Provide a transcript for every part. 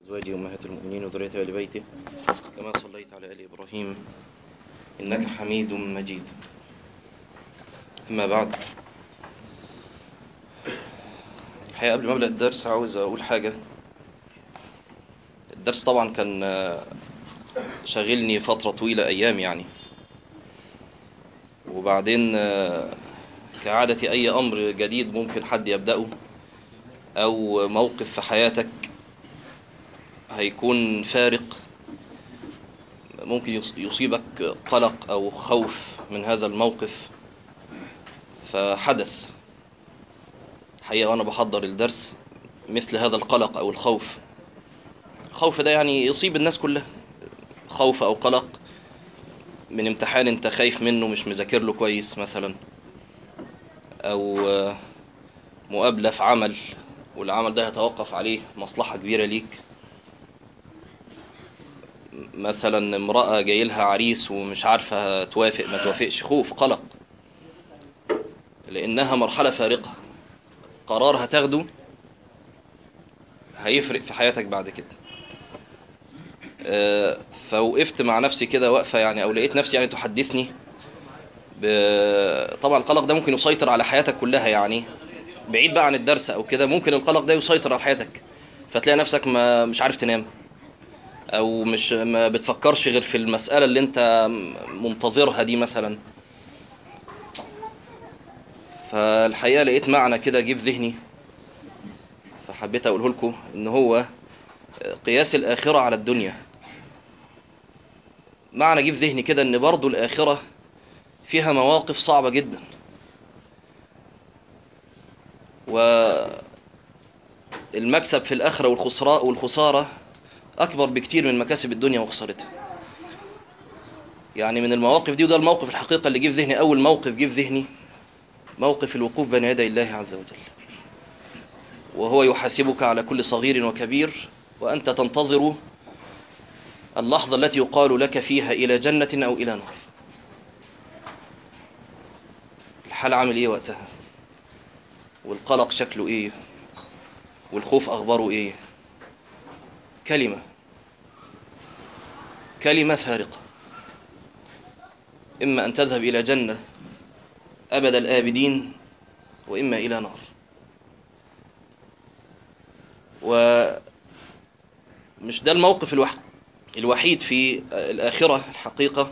أزواجه أمهات المؤمنين وذريته آل بيته كما صليت على آل إبراهيم إنك حميد مجيد أما بعد الحقيقة قبل ما أبدأ الدرس عاوز أقول حاجة الدرس طبعا كان شاغلني فترة طويلة أيام يعني وبعدين كعادة أي أمر جديد ممكن حد يبدأه أو موقف في حياتك هيكون فارق ممكن يصيبك قلق أو خوف من هذا الموقف فحدث حقيقة وأنا بحضر الدرس مثل هذا القلق أو الخوف الخوف ده يعني يصيب الناس كلها خوف أو قلق من امتحان انت خايف منه مش مذاكر له كويس مثلا او مقابلة في عمل والعمل ده يتوقف عليه مصلحة كبيرة ليك مثلا امرأة جاي لها عريس ومش عارفة توافق ما توافقش خوف قلق لانها مرحلة فارقة قرار هتاخده هيفرق في حياتك بعد كده فوقفت مع نفسي كده وقفة يعني او لقيت نفسي يعني تحدثني ب... طبعا القلق ده ممكن يسيطر على حياتك كلها يعني بعيد بقى عن الدرس او كده ممكن القلق ده يسيطر على حياتك فتلاقي نفسك ما مش عارف تنام او مش ما بتفكرش غير في المسألة اللي انت منتظرها دي مثلا فالحقيقة لقيت معنى كده جه في ذهني فحبيت اقوله لكم ان هو قياس الآخرة على الدنيا معنى جه في ذهني كده ان برضو الآخرة فيها مواقف صعبة جدا والمكسب في الآخرة والخسراء والخسارة أكبر بكتير من مكاسب الدنيا وخسارتها يعني من المواقف دي وده الموقف الحقيقة اللي جه في ذهني أول موقف جه في ذهني موقف الوقوف بين يدي الله عز وجل وهو يحاسبك على كل صغير وكبير وأنت تنتظر اللحظة التي يقال لك فيها إلى جنة أو إلى نار الحال عامل إيه وقتها والقلق شكله إيه والخوف أخباره إيه كلمة كلمة فارقة إما أن تذهب إلى جنة أبد الآبدين وإما إلى نار ومش ده الموقف الوحيد الوحيد في الآخرة الحقيقة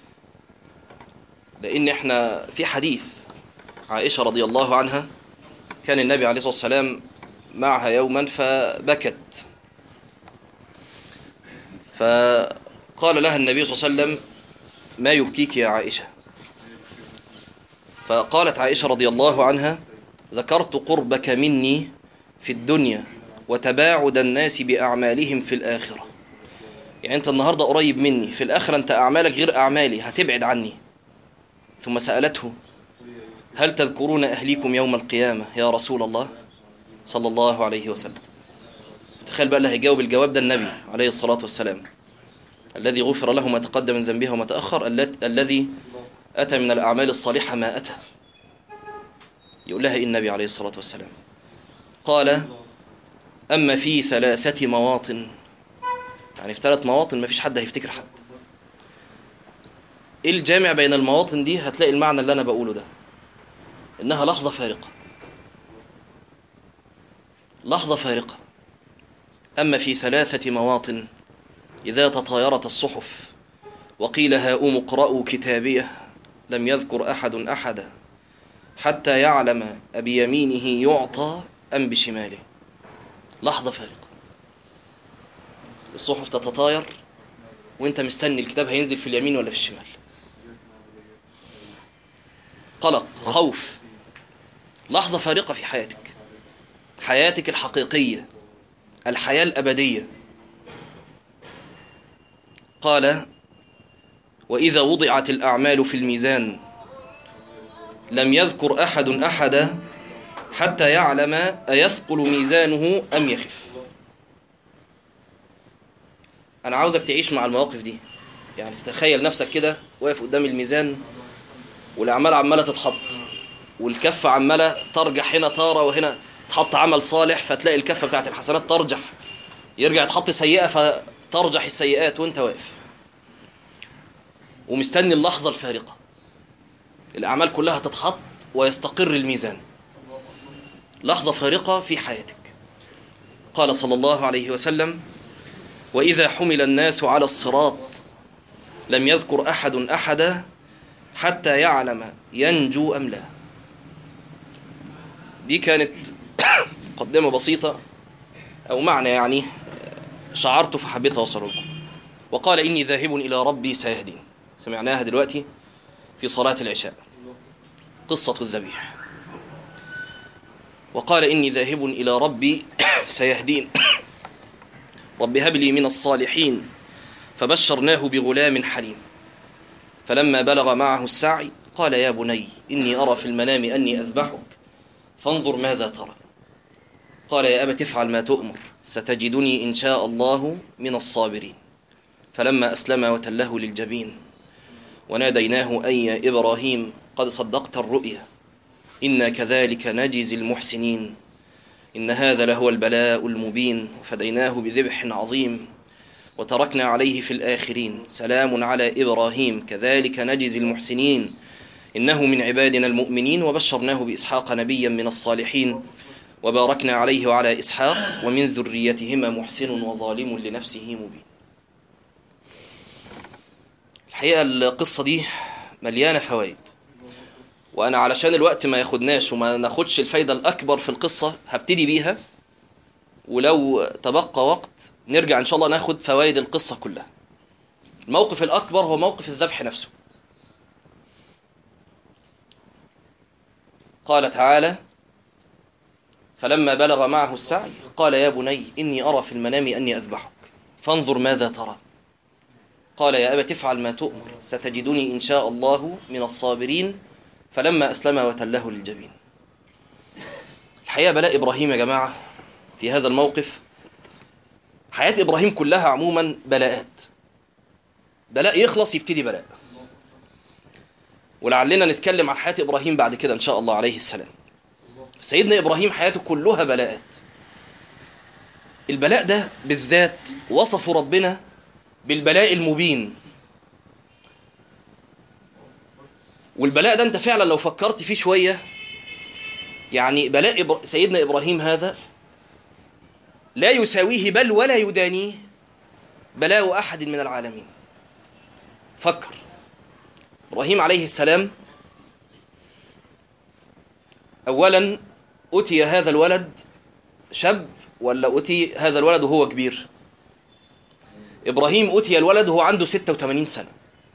لأن احنا في حديث عائشة رضي الله عنها كان النبي عليه الصلاة والسلام معها يوما فبكت فقال لها النبي صلى الله عليه وسلم ما يبكيك يا عائشة فقالت عائشة رضي الله عنها ذكرت قربك مني في الدنيا وتباعد الناس بأعمالهم في الآخرة يعني أنت النهاردة قريب مني في الآخرة أنت أعمالك غير أعمالي هتبعد عني ثم سألته هل تذكرون أهليكم يوم القيامة يا رسول الله صلى الله عليه وسلم تخيل بقى اللي هيجاوب الجواب ده النبي عليه الصلاة والسلام الذي غفر له ما تقدم من ذنبه وما تأخر الذي أتى من الأعمال الصالحة ما أتى يقول لها النبي عليه الصلاة والسلام قال أما في ثلاثة مواطن يعني في ثلاث مواطن ما فيش حد هيفتكر حد ايه الجامع بين المواطن دي هتلاقي المعنى اللي انا بقوله ده انها لحظة فارقة لحظة فارقة اما في ثلاثة مواطن اذا تطايرت الصحف وقيل هاؤم اقرأوا كتابيه لم يذكر احد احدا حتى يعلم أبيمينه يعطى أم بشماله لحظة فارقة الصحف تتطاير وانت مستني الكتاب هينزل في اليمين ولا في الشمال قلق خوف لحظة فارقة في حياتك حياتك الحقيقية الحياة الأبدية قال وإذا وضعت الأعمال في الميزان لم يذكر أحد أحدا حتى يعلم أيثقل ميزانه أم يخف أنا عاوزك تعيش مع المواقف دي يعني تتخيل نفسك كده واقف قدام الميزان والأعمال عمالة تتحط والكفة عمالة ترجح هنا طارة وهنا تحط عمل صالح فتلاقي الكفة بتاعت الحسنات ترجح يرجع يتحط سيئة فترجح السيئات وانت واقف ومستني اللحظة الفارقة الأعمال كلها تتحط ويستقر الميزان لحظة فارقة في حياتك قال صلى الله عليه وسلم وإذا حمل الناس على الصراط لم يذكر أحد أحدا حتى يعلم ينجو أم لا دي كانت مقدمة بسيطة أو معنى يعني شعرت فحبيت أوصله لكم وقال إني ذاهب إلى ربي سيهدين سمعناها دلوقتي في صلاة العشاء قصة الذبيح وقال إني ذاهب إلى ربي سيهدين رب هب لي من الصالحين فبشرناه بغلام حليم فلما بلغ معه السعي قال يا بني إني أرى في المنام أني أذبحك فانظر ماذا ترى قال يا أبت افعل ما تؤمر ستجدني إن شاء الله من الصابرين فلما أسلم وتله للجبين وناديناه أي يا إبراهيم قد صدقت الرؤيا إنا كذلك نجزي المحسنين إن هذا لهو البلاء المبين وفديناه بذبح عظيم وتركنا عليه في الآخرين سلام على إبراهيم كذلك نجزي المحسنين إنه من عبادنا المؤمنين وبشرناه بإسحاق نبيا من الصالحين وباركنا عليه وعلى إسحاق ومن ذريتهما محسن وظالم لنفسه مبين الحقيقة القصة دي مليانة فوائد وأنا علشان الوقت ما ياخدناش وما ناخدش الفايدة الأكبر في القصة هبتدي بيها ولو تبقى وقت نرجع إن شاء الله ناخد فوائد القصة كلها الموقف الأكبر هو موقف الذبح نفسه قال تعالى فلما بلغ معه السعي قال يا بني إني أرى في المنام أني أذبحك فانظر ماذا ترى قال يا أبت افعل ما تؤمر ستجدني إن شاء الله من الصابرين فلما أسلم وتله للجبين الحقيقة بلاء إبراهيم يا جماعة في هذا الموقف حياة إبراهيم كلها عموما بلاءات بلاء يخلص يبتدي بلاء ولعلنا نتكلم عن حياة إبراهيم بعد كده إن شاء الله عليه السلام سيدنا إبراهيم حياته كلها بلاءات البلاء ده بالذات وصفه ربنا بالبلاء المبين والبلاء ده انت فعلا لو فكرت فيه شوية يعني بلاء إبر... سيدنا إبراهيم هذا لا يساويه بل ولا يدانيه بلاء أحد من العالمين فكر إبراهيم عليه السلام أولا أتي هذا الولد شاب ولا أتي هذا الولد وهو كبير إبراهيم أتي الولد وهو عنده 86 سنة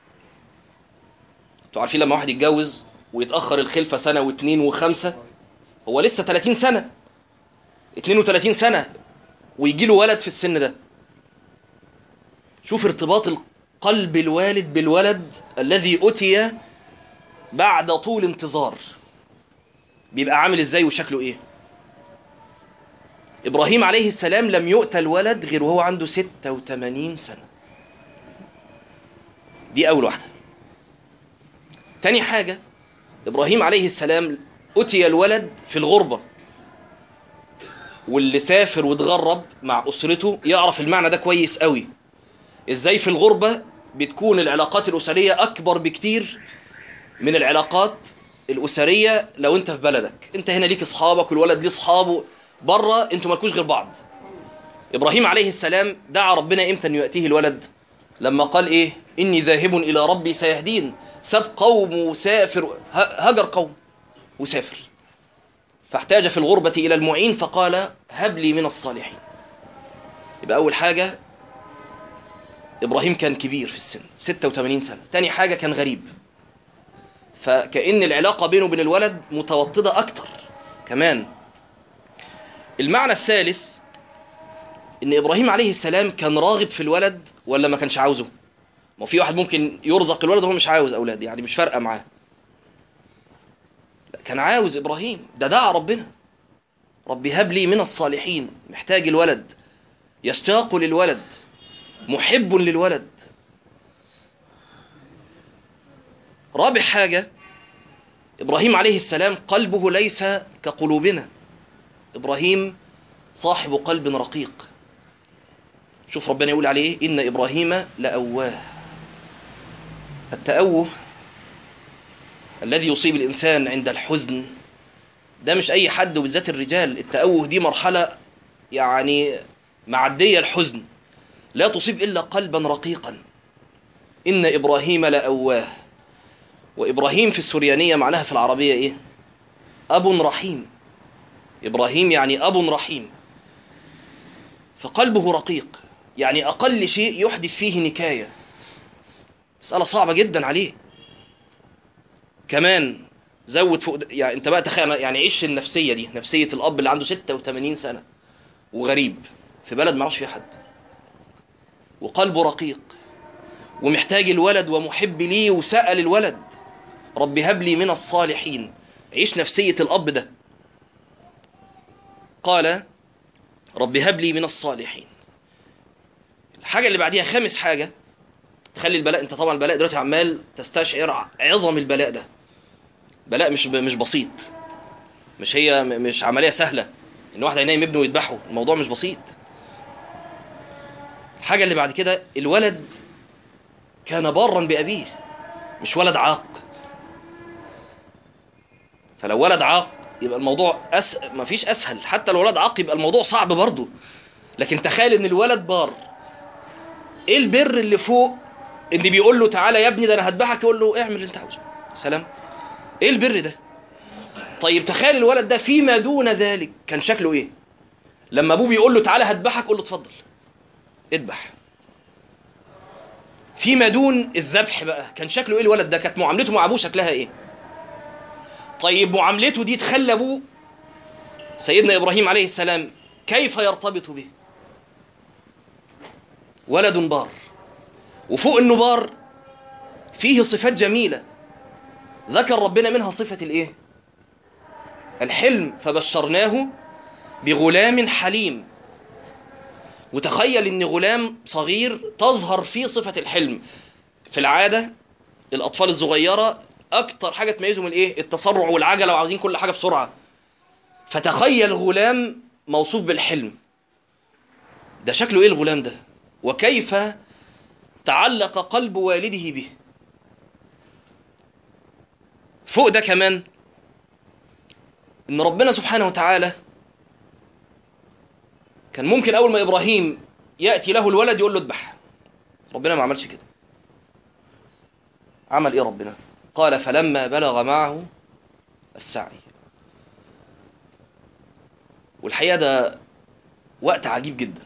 انتوا عارفين لما واحد يتجوز ويتأخر الخلفة سنة واثنين وخمسة هو لسه 30 سنة 32 سنة ويجي له ولد في السن ده شوف ارتباط قلب الوالد بالولد الذي أتي بعد طول انتظار بيبقى عامل ازاي وشكله ايه إبراهيم عليه السلام لم يؤتى الولد غير وهو عنده 86 سنة دي أول واحدة تاني حاجة إبراهيم عليه السلام أتي الولد في الغربة واللي سافر واتغرب مع أسرته يعرف المعنى ده كويس قوي إزاي في الغربة بتكون العلاقات الأسرية أكبر بكتير من العلاقات الأسرية لو أنت في بلدك أنت هنا ليك أصحابك والولد ليه أصحابه بره أنتوا مالكوش غير بعض إبراهيم عليه السلام دعا ربنا إمتى أن يأتيه الولد لما قال إيه إني ذاهب إلى ربي سيهدين ساب قوم وسافر هجر قوم وسافر فاحتاج في الغربة إلى المعين فقال هب لي من الصالحين يبقى أول حاجة إبراهيم كان كبير في السن 86 سنة تاني حاجة كان غريب فكأن العلاقة بينه وبين الولد متوطدة أكتر كمان المعنى الثالث إن إبراهيم عليه السلام كان راغب في الولد ولا ما كانش عاوزه ما في واحد ممكن يرزق الولد وهو مش عاوز أولاد يعني مش فارقة معاه كان عاوز إبراهيم ده دعا ربنا ربي هب لي من الصالحين محتاج الولد يشتاق للولد محب للولد رابع حاجة إبراهيم عليه السلام قلبه ليس كقلوبنا إبراهيم صاحب قلب رقيق شوف ربنا يقول عليه إن إبراهيم لأواه التأوه الذي يصيب الإنسان عند الحزن ده مش أي حد وبالذات الرجال التأوه دي مرحلة يعني معدية الحزن لا تصيب إلا قلبا رقيقا إن إبراهيم لأواه وإبراهيم في السريانية معناها في العربية إيه أب رحيم إبراهيم يعني أب رحيم فقلبه رقيق يعني أقل شيء يحدث فيه نكاية مسألة صعبة جدا عليه كمان زود فوق ده- يعني انت بقى تخيل يعني عيش النفسية دي نفسية الأب اللي عنده 86 سنة وغريب في بلد ما يعرفش فيها حد وقلبه رقيق ومحتاج الولد ومحب ليه وسأل الولد رب هب لي من الصالحين عيش نفسية الأب ده قال رب هب لي من الصالحين الحاجة اللي بعديها خامس حاجة تخلي البلاء انت طبعا البلاء دلوقتي عمال تستشعر عظم البلاء ده بلاء مش مش بسيط مش هي م- مش عملية سهلة ان واحد هينام ابنه ويذبحه الموضوع مش بسيط الحاجة اللي بعد كده الولد كان بارا بأبيه مش ولد عاق فلو ولد عاق يبقى الموضوع أس... مفيش أسهل حتى لو ولد عاق يبقى الموضوع صعب برضه لكن تخيل ان الولد بار ايه البر اللي فوق ان بيقول له تعالى يا ابني ده انا هذبحك يقول له اعمل اللي انت عاوزه سلام ايه البر ده طيب تخيل الولد ده فيما دون ذلك كان شكله ايه لما ابوه بيقول له تعالى هذبحك قول له اتفضل اذبح فيما دون الذبح بقى كان شكله ايه الولد ده كانت معاملته مع ابوه شكلها ايه طيب معاملته دي تخلى ابوه سيدنا ابراهيم عليه السلام كيف يرتبط به ولد بار وفوق انه بار فيه صفات جميلة ذكر ربنا منها صفة الايه الحلم فبشرناه بغلام حليم وتخيل ان غلام صغير تظهر فيه صفة الحلم في العادة الاطفال الصغيرة اكتر حاجة تميزهم الايه التسرع والعجلة وعاوزين كل حاجة بسرعة فتخيل غلام موصوف بالحلم ده شكله ايه الغلام ده وكيف تعلق قلب والده به فوق ده كمان ان ربنا سبحانه وتعالى كان ممكن اول ما ابراهيم ياتي له الولد يقول له اذبح ربنا ما عملش كده عمل ايه ربنا قال فلما بلغ معه السعي والحقيقه ده وقت عجيب جدا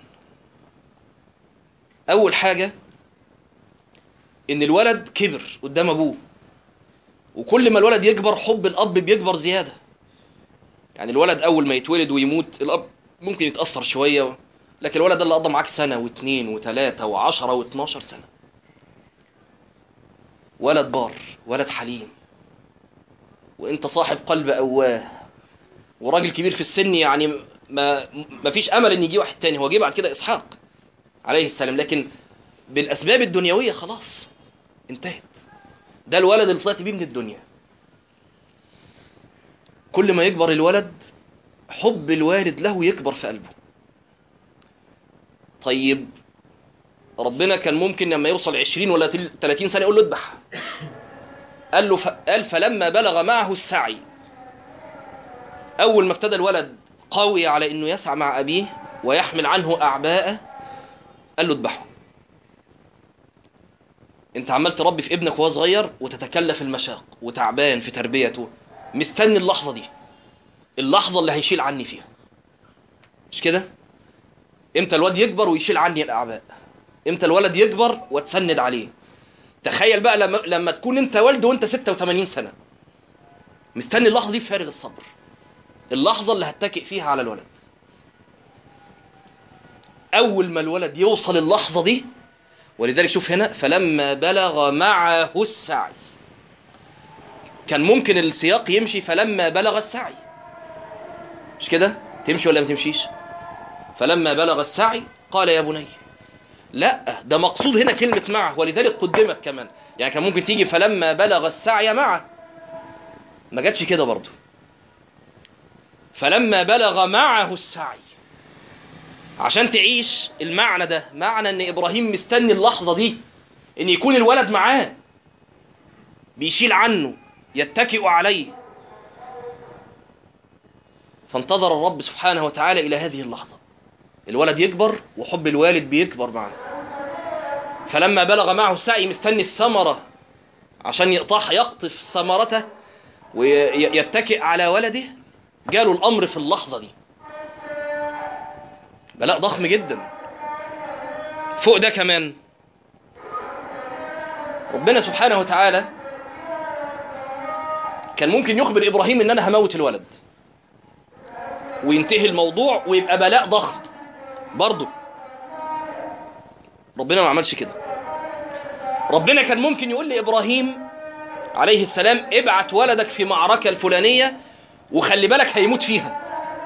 اول حاجه ان الولد كبر قدام ابوه وكل ما الولد يكبر حب الاب بيكبر زياده يعني الولد اول ما يتولد ويموت الاب ممكن يتاثر شويه لكن الولد ده اللي قضى معاك سنه واثنين وثلاثه وعشرة واثناشر سنه ولد بار ولد حليم وانت صاحب قلب اواه وراجل كبير في السن يعني ما ما فيش امل ان يجي واحد تاني هو جه بعد كده اسحاق عليه السلام لكن بالاسباب الدنيويه خلاص انتهت ده الولد اللي طلعت بيه من الدنيا كل ما يكبر الولد حب الوالد له يكبر في قلبه طيب ربنا كان ممكن لما يوصل 20 ولا 30 سنه يقول له اذبح قال له ف... قال فلما بلغ معه السعي اول ما ابتدى الولد قوي على انه يسعى مع ابيه ويحمل عنه اعباءه قال له اذبحه انت عمال تربي في ابنك وهو صغير وتتكلف المشاق وتعبان في تربيته مستني اللحظه دي اللحظه اللي هيشيل عني فيها مش كده امتى الواد يكبر ويشيل عني الاعباء امتى الولد يكبر وتسند عليه تخيل بقى لما لما تكون انت والد وانت 86 سنه مستني اللحظه دي بفارغ الصبر اللحظه اللي هتكئ فيها على الولد اول ما الولد يوصل اللحظه دي ولذلك شوف هنا فلما بلغ معه السعي كان ممكن السياق يمشي فلما بلغ السعي مش كده تمشي ولا ما تمشيش فلما بلغ السعي قال يا بني لا ده مقصود هنا كلمة معه ولذلك قدمت كمان يعني كان ممكن تيجي فلما بلغ السعي معه ما جاتش كده برضه فلما بلغ معه السعي عشان تعيش المعنى ده معنى ان ابراهيم مستني اللحظة دي ان يكون الولد معاه بيشيل عنه يتكئ عليه فانتظر الرب سبحانه وتعالى الى هذه اللحظة الولد يكبر وحب الوالد بيكبر معه فلما بلغ معه السعي مستني الثمرة عشان يقطعها يقطف ثمرته ويتكئ على ولده جاله الأمر في اللحظة دي بلاء ضخم جدا فوق ده كمان ربنا سبحانه وتعالى كان ممكن يخبر إبراهيم إن أنا هموت الولد وينتهي الموضوع ويبقى بلاء ضخم برضه ربنا ما عملش كده ربنا كان ممكن يقول لإبراهيم عليه السلام ابعت ولدك في معركة الفلانية وخلي بالك هيموت فيها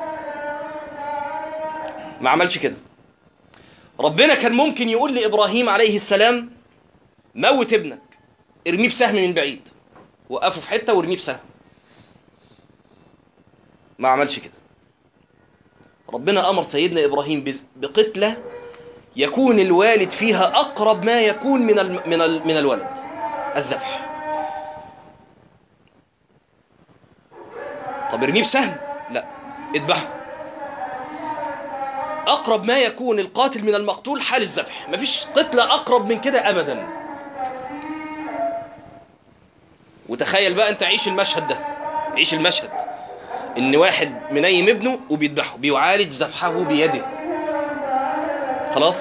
ما عملش كده ربنا كان ممكن يقول لإبراهيم عليه السلام موت ابنك ارميه بسهم من بعيد وقفه في حتة وارميه بسهم ما عملش كده ربنا أمر سيدنا إبراهيم بقتلة يكون الوالد فيها أقرب ما يكون من ال من ال من الولد الذبح طب ارميه بسهم لا اذبحه أقرب ما يكون القاتل من المقتول حال الذبح مفيش قتلة أقرب من كده أبدا وتخيل بقى أنت عيش المشهد ده عيش المشهد إن واحد منيم ابنه وبيذبحه بيعالج ذبحه بيده خلاص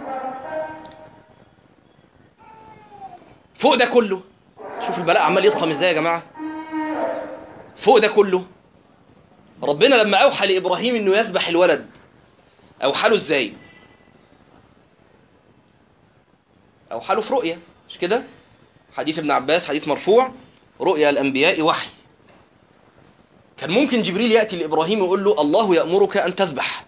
فوق ده كله شوف البلاء عمال يضخم ازاي يا جماعة فوق ده كله ربنا لما أوحى لإبراهيم إنه يذبح الولد أوحى له ازاي أوحى له في رؤية مش كده حديث ابن عباس حديث مرفوع رؤيا الأنبياء وحي كان ممكن جبريل يأتي لإبراهيم ويقول له الله يأمرك أن تذبح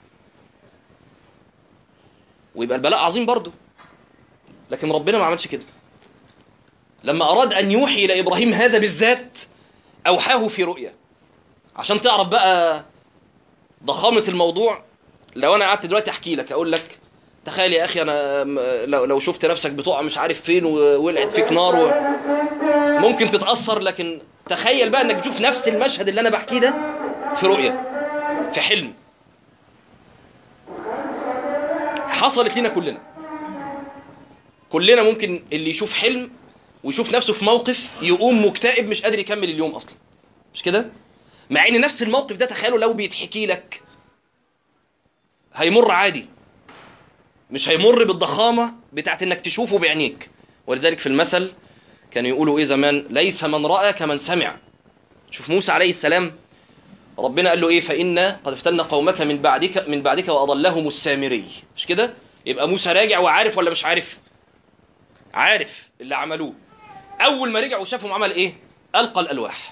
ويبقى البلاء عظيم برضه لكن ربنا ما عملش كده لما أراد أن يوحي إلى إبراهيم هذا بالذات أوحاه في رؤيا عشان تعرف بقى ضخامة الموضوع لو أنا قعدت دلوقتي أحكي لك أقول لك تخيل يا أخي أنا لو لو شفت نفسك بتقع مش عارف فين وولعت فيك نار و... ممكن تتأثر لكن تخيل بقى أنك تشوف نفس المشهد اللي أنا بحكيه ده في رؤيا في حلم حصلت لنا كلنا كلنا ممكن اللي يشوف حلم ويشوف نفسه في موقف يقوم مكتئب مش قادر يكمل اليوم اصلا مش كده مع ان نفس الموقف ده تخيلوا لو بيتحكي لك هيمر عادي مش هيمر بالضخامة بتاعت انك تشوفه بعينيك ولذلك في المثل كانوا يقولوا ايه زمان ليس من رأى كمن سمع شوف موسى عليه السلام ربنا قال له ايه فإنا قد افتنا قومك من بعدك من بعدك وأضلهم السامري مش كده يبقى موسى راجع وعارف ولا مش عارف عارف اللي عملوه اول ما رجع وشافهم عمل ايه القى الالواح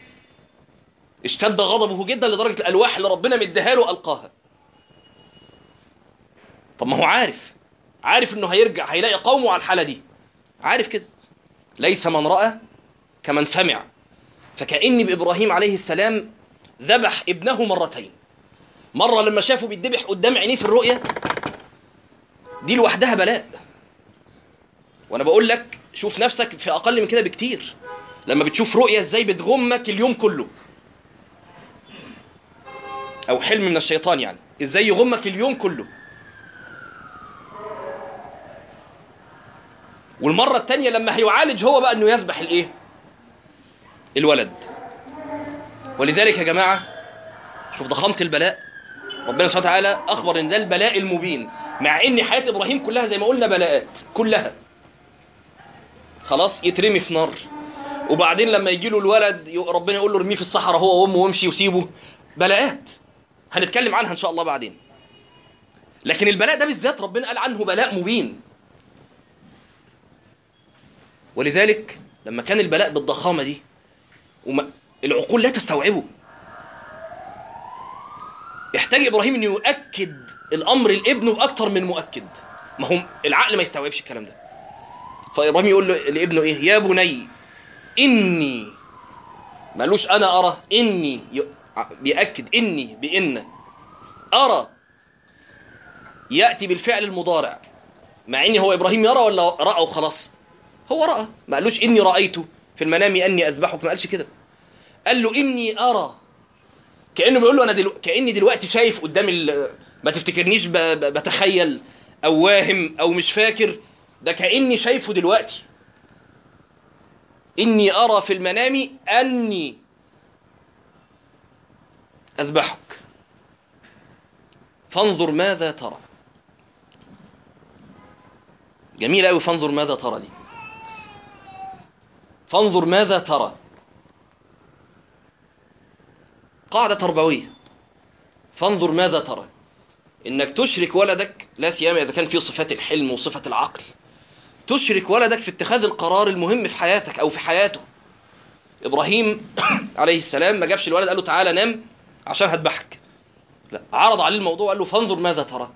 اشتد غضبه جدا لدرجه الالواح اللي ربنا مديها له القاها طب ما هو عارف عارف انه هيرجع هيلاقي قومه على الحاله دي عارف كده ليس من راى كمن سمع فكأن بإبراهيم عليه السلام ذبح ابنه مرتين مرة لما شافه بيتذبح قدام عينيه في الرؤية دي لوحدها بلاء وانا بقول لك شوف نفسك في اقل من كده بكتير لما بتشوف رؤية ازاي بتغمك اليوم كله او حلم من الشيطان يعني ازاي يغمك اليوم كله والمرة التانية لما هيعالج هو بقى انه يذبح الايه الولد ولذلك يا جماعة شوف ضخامة البلاء ربنا سبحانه وتعالى اخبر ان ده البلاء المبين مع ان حياة ابراهيم كلها زي ما قلنا بلاءات كلها خلاص يترمي في نار وبعدين لما يجي له الولد ربنا يقول له ارميه في الصحراء هو وامه وامشي وسيبه بلاءات هنتكلم عنها ان شاء الله بعدين لكن البلاء ده بالذات ربنا قال عنه بلاء مبين ولذلك لما كان البلاء بالضخامة دي وما العقول لا تستوعبه يحتاج إبراهيم أن يؤكد الأمر لابنه بأكثر من مؤكد ما هم العقل ما يستوعبش الكلام ده فإبراهيم يقول له لابنه إيه يا بني إني مالوش أنا أرى إني ي... بيأكد إني بإن أرى يأتي بالفعل المضارع مع ان هو ابراهيم يرى ولا رأى وخلاص هو رأى ما قالوش اني رأيت في المنام اني اذبحك ما قالش كده قال له اني ارى كانه بيقول له انا دلو... كاني دلوقتي شايف قدام ال... ما تفتكرنيش ب... ب... بتخيل او واهم او مش فاكر ده كاني شايفه دلوقتي اني ارى في المنام اني اذبحك فانظر ماذا ترى جميل قوي فانظر ماذا ترى دي فانظر ماذا ترى قاعدة تربوية فانظر ماذا ترى انك تشرك ولدك لا سيما اذا كان فيه صفات الحلم وصفة العقل تشرك ولدك في اتخاذ القرار المهم في حياتك او في حياته ابراهيم عليه السلام ما جابش الولد قال له تعالى نام عشان هذبحك لا عرض عليه الموضوع قال له فانظر ماذا ترى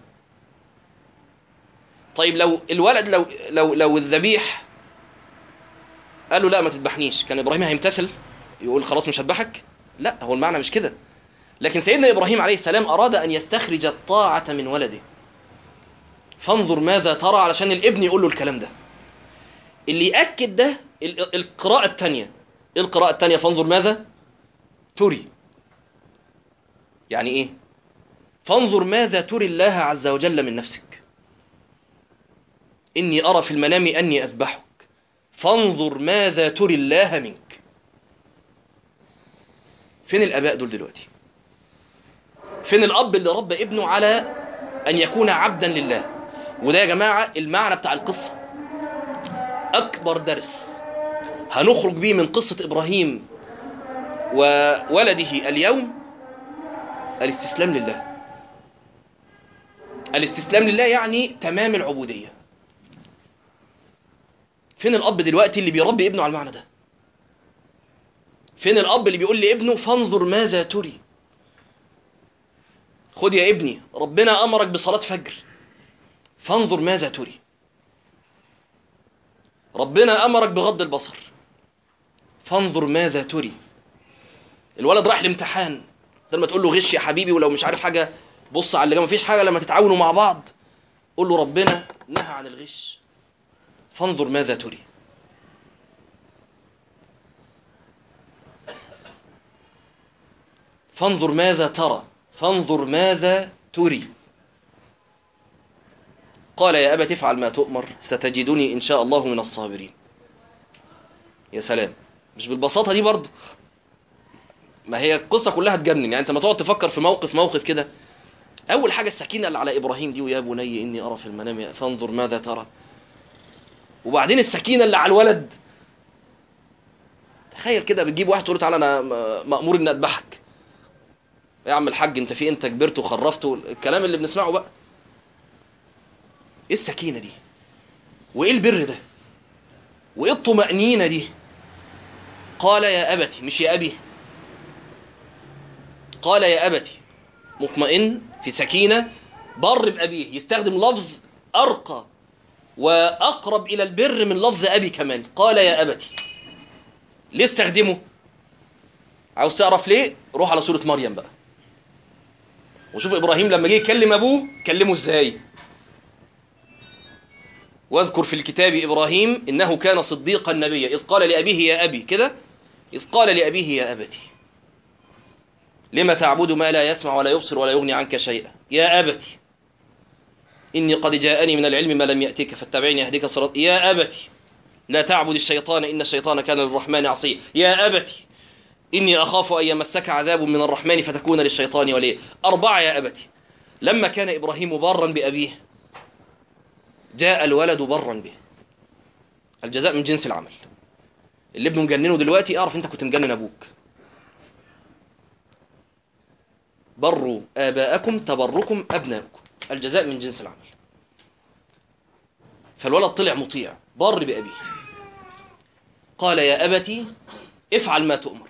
طيب لو الولد لو لو لو الذبيح قال له لا ما تذبحنيش كان ابراهيم هيمتثل يقول خلاص مش هذبحك لا هو المعنى مش كده لكن سيدنا ابراهيم عليه السلام اراد ان يستخرج الطاعه من ولده فانظر ماذا ترى علشان الابن يقول له الكلام ده اللي ياكد ده ال- القراءه الثانيه ايه القراءه الثانيه فانظر ماذا تري يعني ايه فانظر ماذا تري الله عز وجل من نفسك إني أرى في المنام أني أذبحك فانظر ماذا تري الله منك فين الآباء دول دلوقتي فين الأب اللي ربى ابنه على أن يكون عبدا لله وده يا جماعة المعنى بتاع القصة أكبر درس هنخرج بيه من قصة إبراهيم وولده اليوم الاستسلام لله الاستسلام لله يعني تمام العبودية فين الأب دلوقتي اللي بيربي ابنه على المعنى ده فين الأب اللي بيقول لابنه فانظر ماذا تري خد يا ابني ربنا أمرك بصلاة فجر فانظر ماذا تري ربنا أمرك بغض البصر فانظر ماذا تري الولد راح الامتحان لما تقول له غش يا حبيبي ولو مش عارف حاجة بص على اللي جنبه مفيش حاجة لما تتعاونوا مع بعض قول له ربنا نهى عن الغش فانظر ماذا تري فانظر ماذا ترى فانظر ماذا تري قال يا أبت افعل ما تؤمر ستجدني إن شاء الله من الصابرين يا سلام مش بالبساطة دي برضه ما هي القصة كلها تجنن يعني انت ما تقعد تفكر في موقف موقف كده اول حاجة السكينة اللي على ابراهيم دي ويا بني اني ارى في المنام فانظر ماذا ترى وبعدين السكينة اللي على الولد تخيل كده بتجيب واحد تقول له تعالى انا م- مأمور اني اذبحك يا عم الحاج انت في انت كبرت وخرفت الكلام اللي بنسمعه بقى ايه السكينة دي وايه البر ده وايه الطمأنينة دي قال يا أبتي مش يا أبي قال يا أبتي مطمئن في سكينة بر بأبيه يستخدم لفظ أرقى وأقرب إلى البر من لفظ أبي كمان قال يا أبتي ليه استخدمه عاوز تعرف ليه روح على سورة مريم بقى وشوف إبراهيم لما جه يكلم أبوه كلمه إزاي واذكر في الكتاب إبراهيم إنه كان صديقا نبيا إذ قال لأبيه يا أبي كده إذ قال لأبيه يا أبتي لما تعبد ما لا يسمع ولا يبصر ولا يغني عنك شيئا يا أبتي إني قد جاءني من العلم ما لم يأتك فاتبعني أهدك صراط يا أبتي لا تعبد الشيطان إن الشيطان كان للرحمن عصيا يا أبتي إني أخاف أن يمسك عذاب من الرحمن فتكون للشيطان وليا أربعة يا أبتي لما كان إبراهيم برا بأبيه جاء الولد برا به الجزاء من جنس العمل اللي ابنه مجننه دلوقتي اعرف انت كنت مجنن ابوك بروا آباءكم تبركم أبناءكم الجزاء من جنس العمل فالولد طلع مطيع بر بأبيه قال يا أبتي افعل ما تؤمر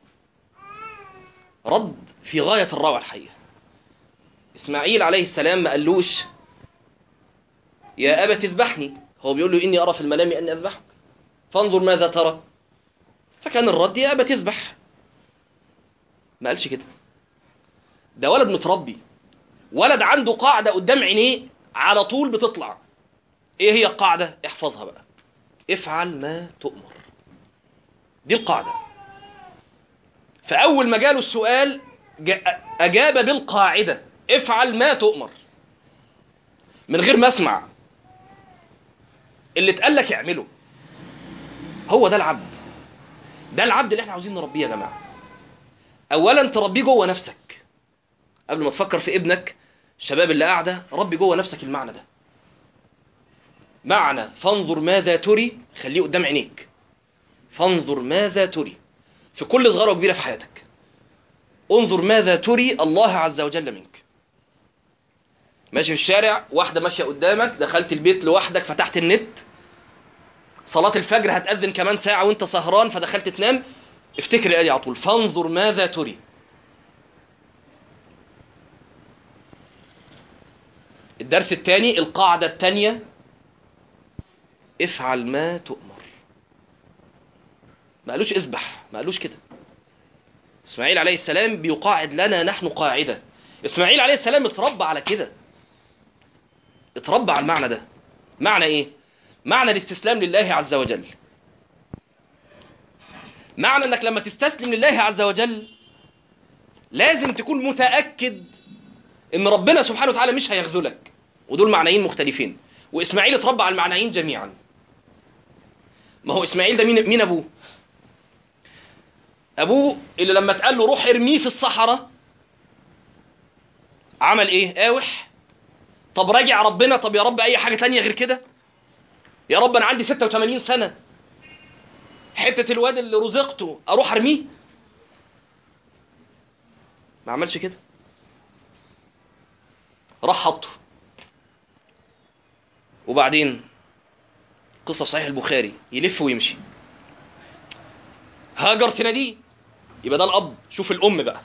رد في غاية الروعة الحية إسماعيل عليه السلام ما قالوش يا أبت اذبحني هو بيقول له إني أرى في المنام أني أذبحك فانظر ماذا ترى فكان الرد يا أبت اذبح ما قالش كده ده ولد متربي ولد عنده قاعدة قدام عينيه على طول بتطلع ايه هي القاعدة احفظها بقى افعل ما تؤمر دي القاعدة فأول ما جاله السؤال جا- أجاب بالقاعدة افعل ما تؤمر من غير ما اسمع اللي اتقال لك اعمله هو ده العبد ده العبد اللي احنا عاوزين نربيه يا جماعه اولا تربيه جوه نفسك قبل ما تفكر في ابنك الشباب اللي قاعده ربي جوه نفسك المعنى ده معنى فانظر ماذا تري خليه قدام عينيك فانظر ماذا تري في كل صغيره وكبيره في حياتك انظر ماذا تري الله عز وجل منك ماشي في الشارع واحده ماشيه قدامك دخلت البيت لوحدك فتحت النت صلاة الفجر هتأذن كمان ساعة وانت سهران فدخلت تنام افتكر الآية دي على طول فانظر ماذا تري الدرس الثاني القاعدة الثانية افعل ما تؤمر ما قالوش اذبح ما قالوش كده اسماعيل عليه السلام بيقاعد لنا نحن قاعدة اسماعيل عليه السلام اتربى على كده اتربى على المعنى ده معنى ايه معنى الاستسلام لله عز وجل معنى انك لما تستسلم لله عز وجل لازم تكون متأكد ان ربنا سبحانه وتعالى مش هيخذلك ودول معنيين مختلفين واسماعيل اتربى على المعنيين جميعا ما هو اسماعيل ده مين مين ابوه ابوه اللي لما اتقال له روح ارميه في الصحراء عمل ايه قاوح طب راجع ربنا طب يا رب اي حاجه تانية غير كده يا رب انا عندي 86 سنه حته الواد اللي رزقته اروح ارميه ما عملش كده راح حطه وبعدين قصه في صحيح البخاري يلف ويمشي هاجر تناديه يبقى ده الاب شوف الام بقى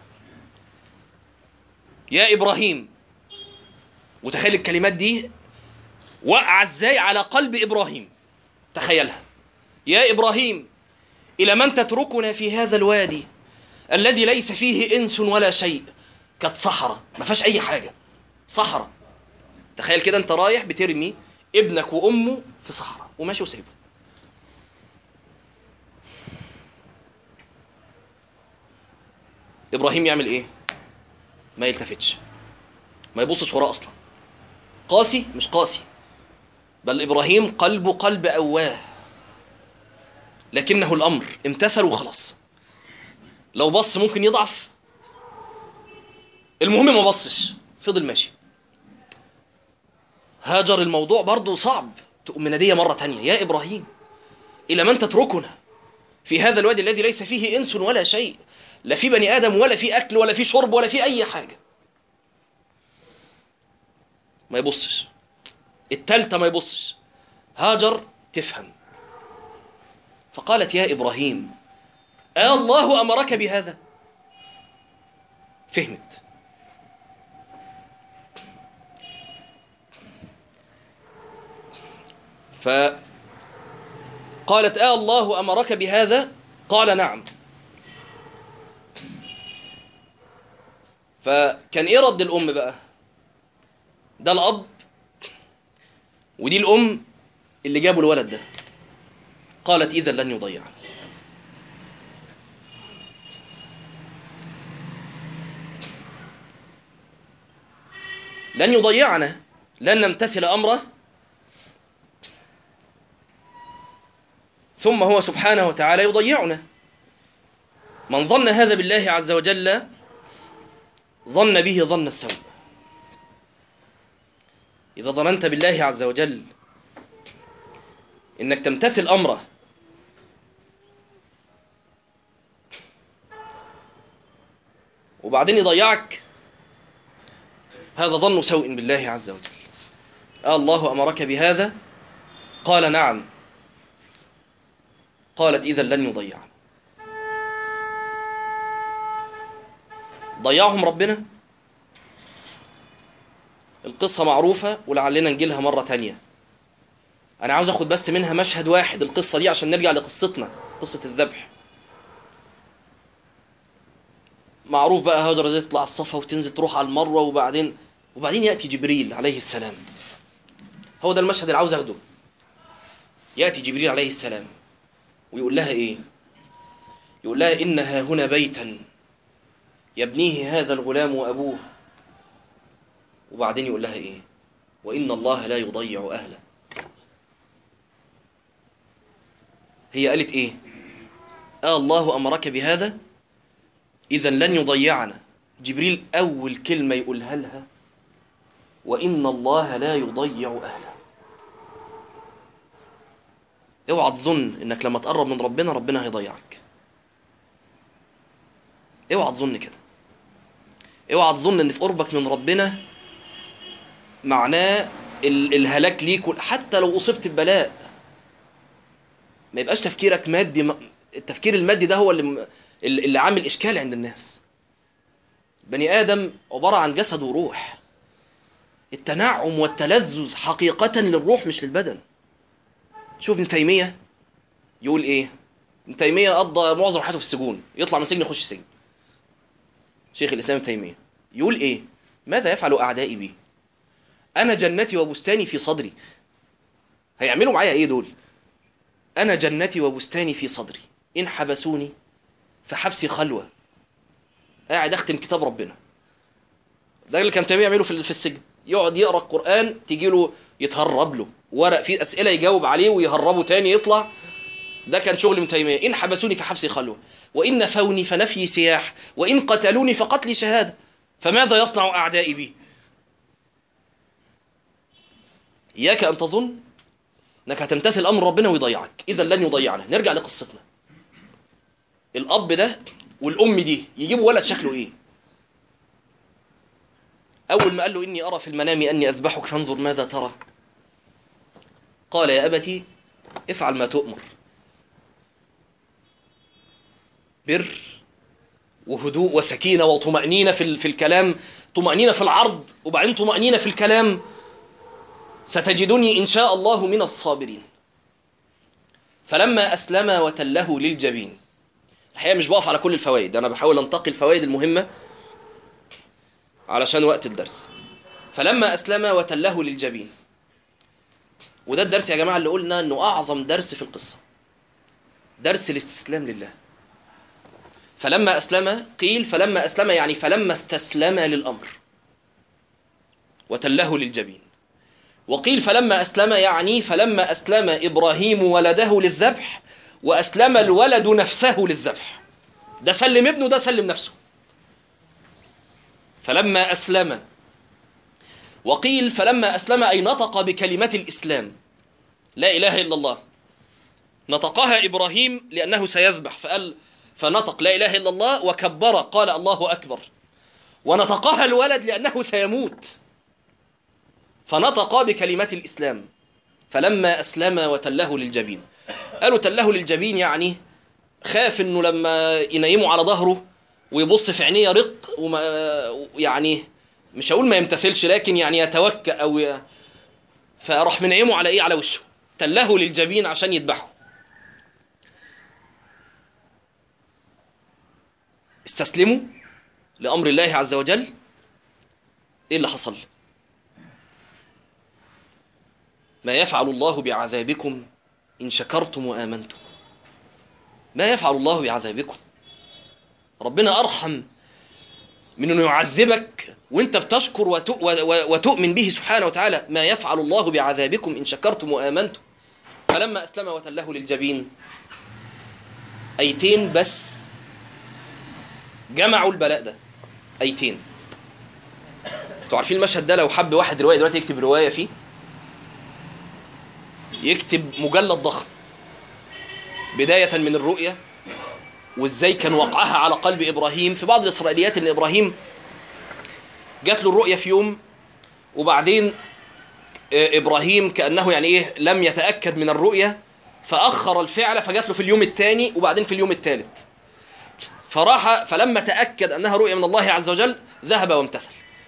يا ابراهيم وتخيل الكلمات دي وقع ازاي على قلب ابراهيم تخيلها يا ابراهيم الى من تتركنا في هذا الوادي الذي ليس فيه انس ولا شيء كانت صحراء ما فيهاش اي حاجه صحراء تخيل كده انت رايح بترمي ابنك وامه في صحراء وماشي وسايبه ابراهيم يعمل ايه ما يلتفتش ما يبصش وراه اصلا قاسي مش قاسي بل ابراهيم قلبه قلب اواه لكنه الامر امتثل وخلاص لو بص ممكن يضعف المهم ما بصش فضل ماشي هاجر الموضوع برضه صعب تقوم مناديه مره تانية يا ابراهيم الى من تتركنا في هذا الوادي الذي ليس فيه انس ولا شيء لا في بني ادم ولا في اكل ولا في شرب ولا في اي حاجه ما يبصش التالتة ما يبصش هاجر تفهم فقالت يا إبراهيم آه الله أمرك بهذا فهمت فقالت آه الله أمرك بهذا قال نعم فكان ايه رد الام بقى ده الاب ودي الام اللي جابوا الولد ده قالت اذا لن يضيع لن يضيعنا لن نمتثل امره ثم هو سبحانه وتعالى يضيعنا من ظن هذا بالله عز وجل ظن به ظن السوء إذا ظننت بالله عز وجل إنك تمتثل أمره وبعدين يضيعك هذا ظن سوء بالله عز وجل آه الله أمرك بهذا قال نعم قالت إذا لن يضيعنا ضيعهم ربنا القصة معروفة ولعلنا نجيلها مرة تانية أنا عاوز أخد بس منها مشهد واحد القصة دي عشان نرجع لقصتنا قصة الذبح معروف بقى هاجر ازاي تطلع الصفا وتنزل تروح على المروة وبعدين وبعدين يأتي جبريل عليه السلام هو ده المشهد اللي عاوز اخده ياتي جبريل عليه السلام ويقول لها ايه يقول لها انها هنا بيتا يبنيه هذا الغلام وابوه وبعدين يقول لها ايه وان الله لا يضيع اهله هي قالت ايه آه الله امرك بهذا اذا لن يضيعنا جبريل اول كلمه يقولها لها وان الله لا يضيع اهله اوعى تظن انك لما تقرب من ربنا ربنا هيضيعك اوعى تظن كده اوعى تظن ان في قربك من ربنا معناه ال- الهلاك ليك حتى لو اصبت ببلاء ما يبقاش تفكيرك مادي م- التفكير المادي ده هو اللي اللي عامل اشكال عند الناس بني ادم عباره عن جسد وروح التنعم والتلذذ حقيقه للروح مش للبدن شوف ابن تيميه يقول ايه ابن تيميه قضى معظم حياته في السجون يطلع من السجن يخش السجن شيخ الاسلام ابن تيميه يقول ايه ماذا يفعل اعدائي بي انا جنتي وبستاني في صدري هيعملوا معايا ايه دول انا جنتي وبستاني في صدري ان حبسوني فحبسي خلوه قاعد اختم كتاب ربنا ده اللي كان تيميه يعمله في في السجن يقعد يقرا القران تيجي له يتهرب له ورق فيه اسئله يجاوب عليه ويهربه تاني يطلع ده كان شغل ابن تيميه ان حبسوني فحبسي خلوه وان نفوني فنفي سياح وان قتلوني فقتلي شهاده فماذا يصنع اعدائي بي اياك ان تظن انك هتمتثل امر ربنا ويضيعك اذا لن يضيعنا نرجع لقصتنا الاب ده والام دي يجيبوا ولد شكله ايه اول ما قال له اني ارى في المنام اني اذبحك فانظر ماذا ترى قال يا ابتي افعل ما تؤمر بر وهدوء وسكينه وطمانينه في في الكلام طمانينه في العرض وبعدين طمانينه في الكلام ستجدني إن شاء الله من الصابرين فلما أسلم وتله للجبين الحقيقة مش بقف على كل الفوائد أنا بحاول أنتقي الفوائد المهمة علشان وقت الدرس فلما أسلم وتله للجبين وده الدرس يا جماعة اللي قلنا أنه أعظم درس في القصة درس الاستسلام لله فلما أسلم قيل فلما أسلم يعني فلما استسلم للأمر وتله للجبين وقيل فلما أسلم يعني فلما أسلم إبراهيم ولده للذبح وأسلم الولد نفسه للذبح ده سلم ابنه ده سلم نفسه فلما أسلم وقيل فلما أسلم أي نطق بكلمة الإسلام لا إله إلا الله نطقها إبراهيم لأنه سيذبح فقال فنطق لا إله إلا الله وكبر قال الله أكبر ونطقها الولد لأنه سيموت فنطق بكلمة الإسلام فلما أسلم وتله للجبين قالوا تله للجبين يعني خاف انه لما ينيموا على ظهره ويبص في عينيه رق وما يعني مش هقول ما يمتثلش لكن يعني يتوكى او ي... فراح منيمه على ايه على وشه تله للجبين عشان يذبحه استسلموا لامر الله عز وجل ايه اللي حصل ما يفعل الله بعذابكم إن شكرتم وآمنتم ما يفعل الله بعذابكم ربنا أرحم من أنه يعذبك وانت بتشكر وتؤمن به سبحانه وتعالى ما يفعل الله بعذابكم إن شكرتم وآمنتم فلما أسلم وتله للجبين أيتين بس جمعوا البلاء ده أيتين انتوا عارفين المشهد ده لو حب واحد رواية دلوقتي يكتب رواية فيه يكتب مجلد ضخم بداية من الرؤية وازاي كان وقعها على قلب إبراهيم في بعض الإسرائيليات إن إبراهيم جات له الرؤية في يوم وبعدين إبراهيم كأنه يعني إيه لم يتأكد من الرؤية فأخر الفعل فجات له في اليوم الثاني وبعدين في اليوم الثالث فراح فلما تأكد أنها رؤية من الله عز وجل ذهب وامتثل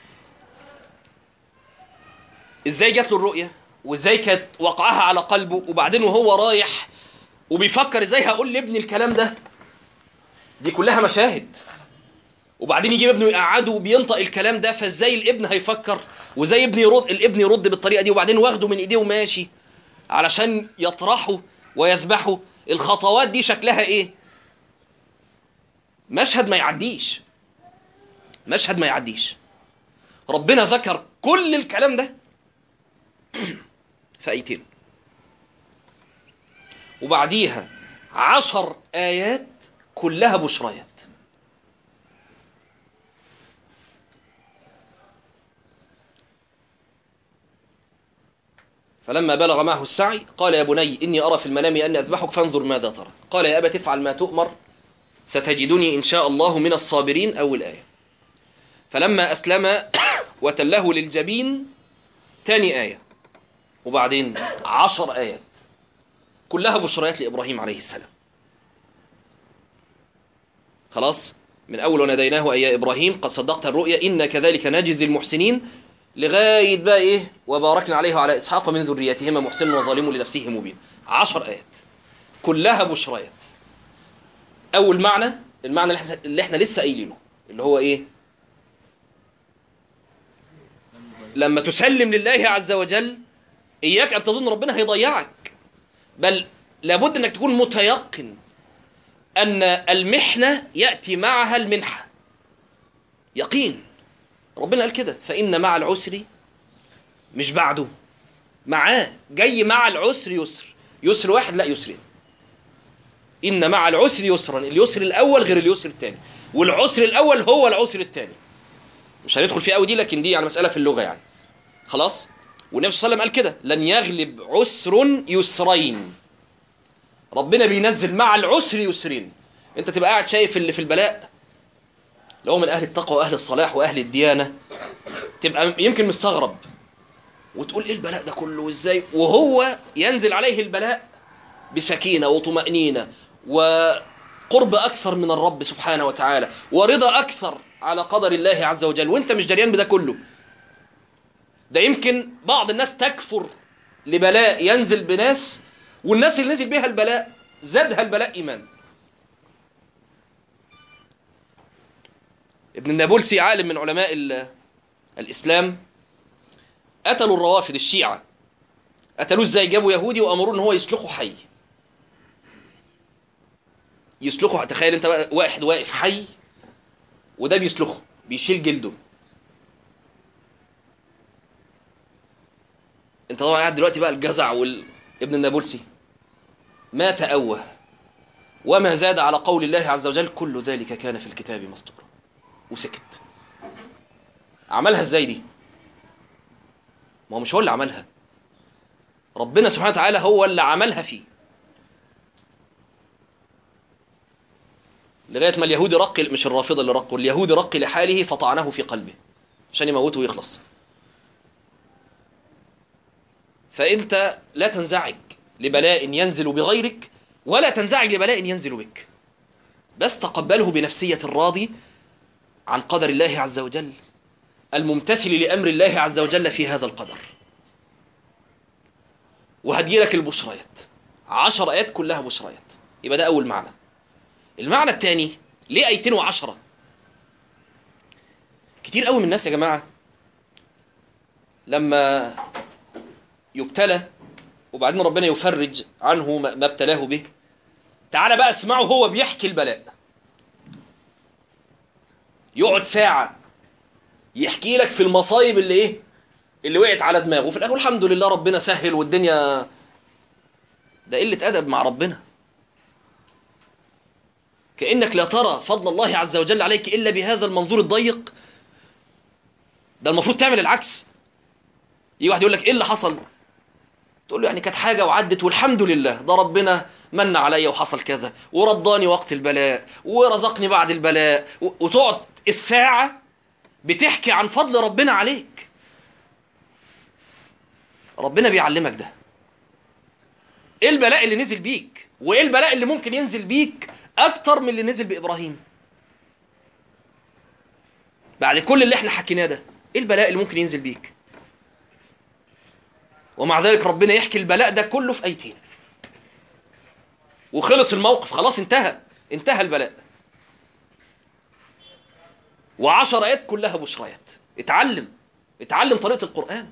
إزاي جات له الرؤية وازاي كانت وقعها على قلبه وبعدين وهو رايح وبيفكر ازاي هقول لابني الكلام ده دي كلها مشاهد وبعدين يجيب ابنه يقعده وبينطق الكلام ده فازاي الابن هيفكر وزي ابن يرد الابن يرد بالطريقه دي وبعدين واخده من ايديه وماشي علشان يطرحه ويذبحه الخطوات دي شكلها ايه مشهد ما يعديش مشهد ما يعديش ربنا ذكر كل الكلام ده في ايتين وبعديها عشر آيات كلها بشريات فلما بلغ معه السعي قال يا بني إني أرى في المنام أني أذبحك فانظر ماذا ترى قال يا أبا تفعل ما تؤمر ستجدني إن شاء الله من الصابرين أول آية فلما أسلم وتله للجبين تاني آية وبعدين عشر آيات كلها بشريات لإبراهيم عليه السلام خلاص من أول وناديناه أي يا إبراهيم قد صدقت الرؤيا إن كذلك نجزي المحسنين لغاية بقى إيه وباركنا عليه وعلى إسحاق من ذريتهما محسن وظالم لنفسه مبين عشر آيات كلها بشريات أول معنى المعنى اللي إحنا- اللي احنا لسه قايلينه اللي هو إيه لما تسلم لله عز وجل إياك أن تظن ربنا هيضيعك بل لابد أنك تكون متيقن أن المحنة يأتي معها المنحة يقين ربنا قال كده فإن مع العسر مش بعده معاه جاي مع العسر يسر يسر واحد لا يسرين إن مع العسر يسرا اليسر الأول غير اليسر الثاني والعسر الأول هو العسر الثاني مش هندخل فيه قوي دي لكن دي يعني مسألة في اللغة يعني خلاص والنبي صلى الله عليه وسلم قال كده لن يغلب عسر يسرين ربنا بينزل مع العسر يسرين انت تبقى قاعد شايف اللي في البلاء لو من اهل التقوى واهل الصلاح واهل الديانه تبقى يمكن مستغرب وتقول ايه البلاء ده كله وازاي وهو ينزل عليه البلاء بسكينه وطمانينه وقرب اكثر من الرب سبحانه وتعالى ورضا اكثر على قدر الله عز وجل وانت مش دريان بده كله ده يمكن بعض الناس تكفر لبلاء ينزل بناس والناس اللي نزل بها البلاء زادها البلاء ايمان ابن النابلسي عالم من علماء ال- الاسلام قتلوا الروافد الشيعة قتلوه ازاي جابوا يهودي وامروه ان هو يسلخه حي يسلخه تخيل انت بقى واحد واقف حي وده بيسلخه بيشيل جلده انت طبعا قاعد دلوقتي بقى الجزع وال... ابن النابلسي ما تأوه وما زاد على قول الله عز وجل كل ذلك كان في الكتاب مسطورا وسكت عملها ازاي دي ما هو مش هو اللي عملها ربنا سبحانه وتعالى هو اللي عملها فيه لغايه ما اليهودي رقي مش الرافضه اللي رقوا اليهودي رقي لحاله فطعنه في قلبه عشان يموته ويخلص فانت لا تنزعج لبلاء ينزل بغيرك ولا تنزعج لبلاء ينزل بك بس تقبله بنفسيه الراضي عن قدر الله عز وجل الممتثل لامر الله عز وجل في هذا القدر وهديلك البشريات عشر ايات كلها بشريات يبقى ده اول معنى المعنى الثاني ليه ايتين وعشرة كتير قوي من الناس يا جماعة لما يبتلى وبعدين ربنا يفرج عنه ما ما ابتلاه به تعال بقى اسمعه هو بيحكي البلاء يقعد ساعة يحكي لك في المصايب اللي ايه اللي وقعت على دماغه وفي الاخر الحمد لله ربنا سهل والدنيا ده قلة ادب مع ربنا كأنك لا ترى فضل الله عز وجل عليك إلا بهذا المنظور الضيق ده المفروض تعمل العكس يجي واحد يقول لك إيه اللي حصل تقول له يعني كانت حاجة وعدت والحمد لله ده ربنا من عليا وحصل كذا ورضاني وقت البلاء ورزقني بعد البلاء و- وتقعد الساعة بتحكي عن فضل ربنا عليك ربنا بيعلمك ده ايه البلاء اللي نزل بيك وايه البلاء اللي ممكن ينزل بيك اكتر من اللي نزل بابراهيم بعد كل اللي احنا حكيناه ده ايه البلاء اللي ممكن ينزل بيك ومع ذلك ربنا يحكي البلاء ده كله في ايتين وخلص الموقف خلاص انتهى انتهى البلاء وعشر ايات كلها بشريات اتعلم اتعلم طريقة القرآن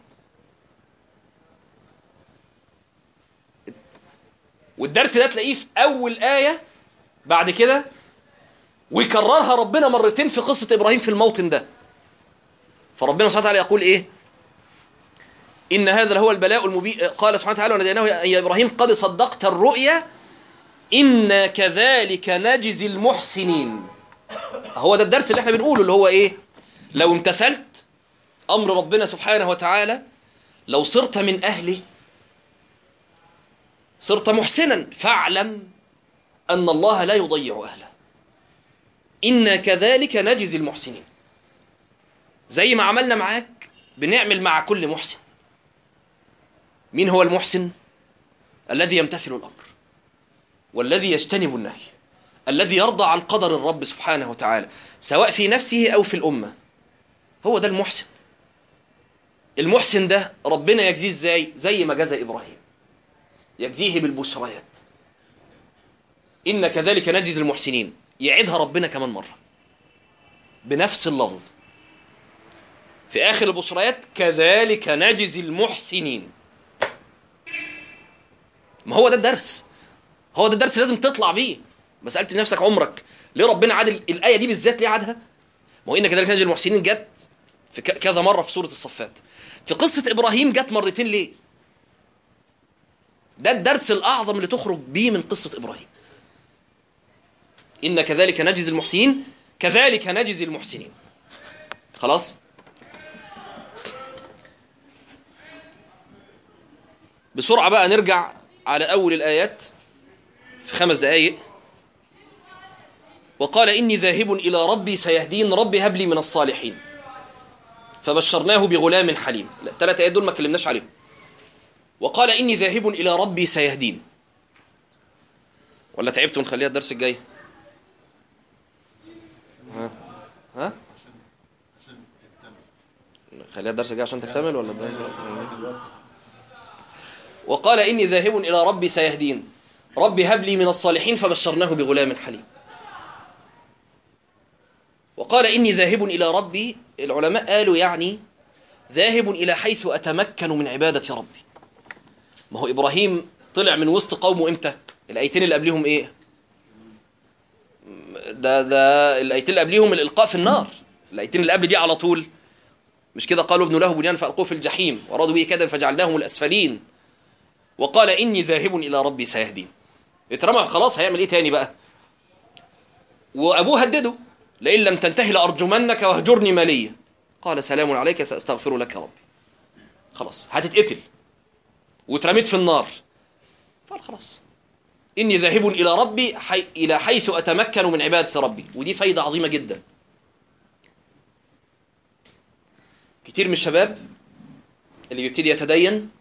والدرس ده تلاقيه في أول آية بعد كده ويكررها ربنا مرتين في قصة إبراهيم في الموطن ده فربنا سبحانه وتعالى يقول إيه إن هذا لهو البلاء المبين قال سبحانه وتعالى وناديناه يا إبراهيم قد صدقت الرؤيا إنا كذلك نجزي المحسنين هو ده الدرس اللي احنا بنقوله اللي هو إيه لو امتثلت أمر ربنا سبحانه وتعالى لو صرت من أهله صرت محسنا فاعلم أن الله لا يضيع أهله إنا كذلك نجزي المحسنين زي ما عملنا معاك بنعمل مع كل محسن مين هو المحسن الذي يمتثل الأمر والذي يجتنب النهي الذي يرضى عن قدر الرب سبحانه وتعالى سواء في نفسه أو في الأمة هو ده المحسن المحسن ده ربنا يجزيه ازاي زي ما جزى إبراهيم يجزيه بالبشريات إن كذلك نجزي المحسنين يعيدها ربنا كمان مرة بنفس اللفظ في آخر البشريات كذلك نجزي المحسنين ما هو ده الدرس هو ده الدرس لازم تطلع بيه ما سألت نفسك عمرك ليه ربنا عاد الآية دي بالذات ليه عادها ما هو إن كذلك نجزي المحسنين جت في كذا مرة في سورة الصفات في قصة إبراهيم جت مرتين ليه ده الدرس الأعظم اللي تخرج بيه من قصة إبراهيم إن كذلك نجزي المحسنين كذلك نجزي المحسنين خلاص بسرعة بقى نرجع على أول الآيات في خمس دقايق وقال إني ذاهب إلى ربي سيهدين ربي هب لي من الصالحين فبشرناه بغلام حليم لا ثلاث آيات دول ما كلمناش عليهم وقال إني ذاهب إلى ربي سيهدين ولا تعبتوا نخليها الدرس الجاي ها ها خليها الدرس الجاي عشان تكتمل ولا ده وقال إني ذاهب إلى ربي سيهدين ربي هب لي من الصالحين فبشرناه بغلام حليم وقال إني ذاهب إلى ربي العلماء قالوا يعني ذاهب إلى حيث أتمكن من عبادة ربي ما هو إبراهيم طلع من وسط قومه إمتى الآيتين اللي قبلهم إيه ده ده الآيتين اللي قبلهم الإلقاء في النار الآيتين اللي قبل دي على طول مش كده قالوا ابن له بنيان فألقوه في الجحيم وأرادوا به كذا فجعلناهم الأسفلين وقال إني ذاهب إلى ربي سيهدين اترمى خلاص هيعمل إيه تاني بقى وأبوه هدده لئن لم تنتهي لأرجمنك واهجرني ماليا قال سلام عليك سأستغفر لك ربي خلاص هتتقتل واترميت في النار قال خلاص إني ذاهب إلى ربي حي... إلى حيث أتمكن من عبادة ربي ودي فايدة عظيمة جدا كتير من الشباب اللي بيبتدي يتدين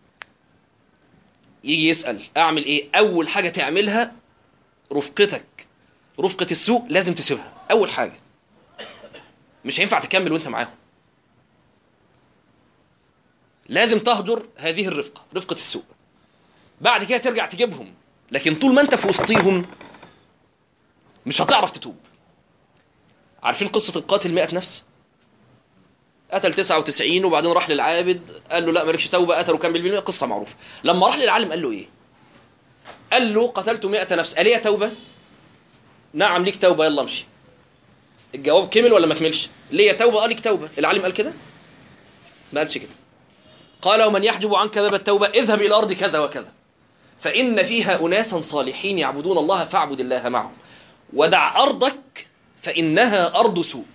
يجي يسأل أعمل إيه أول حاجة تعملها رفقتك رفقة السوق لازم تسيبها أول حاجة مش هينفع تكمل وانت معاهم لازم تهجر هذه الرفقة رفقة السوق بعد كده ترجع تجيبهم لكن طول ما انت في وسطيهم مش هتعرف تتوب عارفين قصة القاتل مئة نفس قتل 99 وبعدين راح للعابد قال له لا مالكش توبة قتل وكمل بالمئة قصة معروفة لما راح للعالم قال له ايه قال له قتلت 100 نفس قال لي توبة نعم ليك توبة يلا امشي الجواب كمل ولا ما كملش ليه توبة قال لك توبة العالم قال كده ما قالش كده قال ومن يحجب عنك باب التوبة اذهب إلى أرض كذا وكذا فإن فيها أناسا صالحين يعبدون الله فاعبد الله معهم ودع أرضك فإنها أرض سوء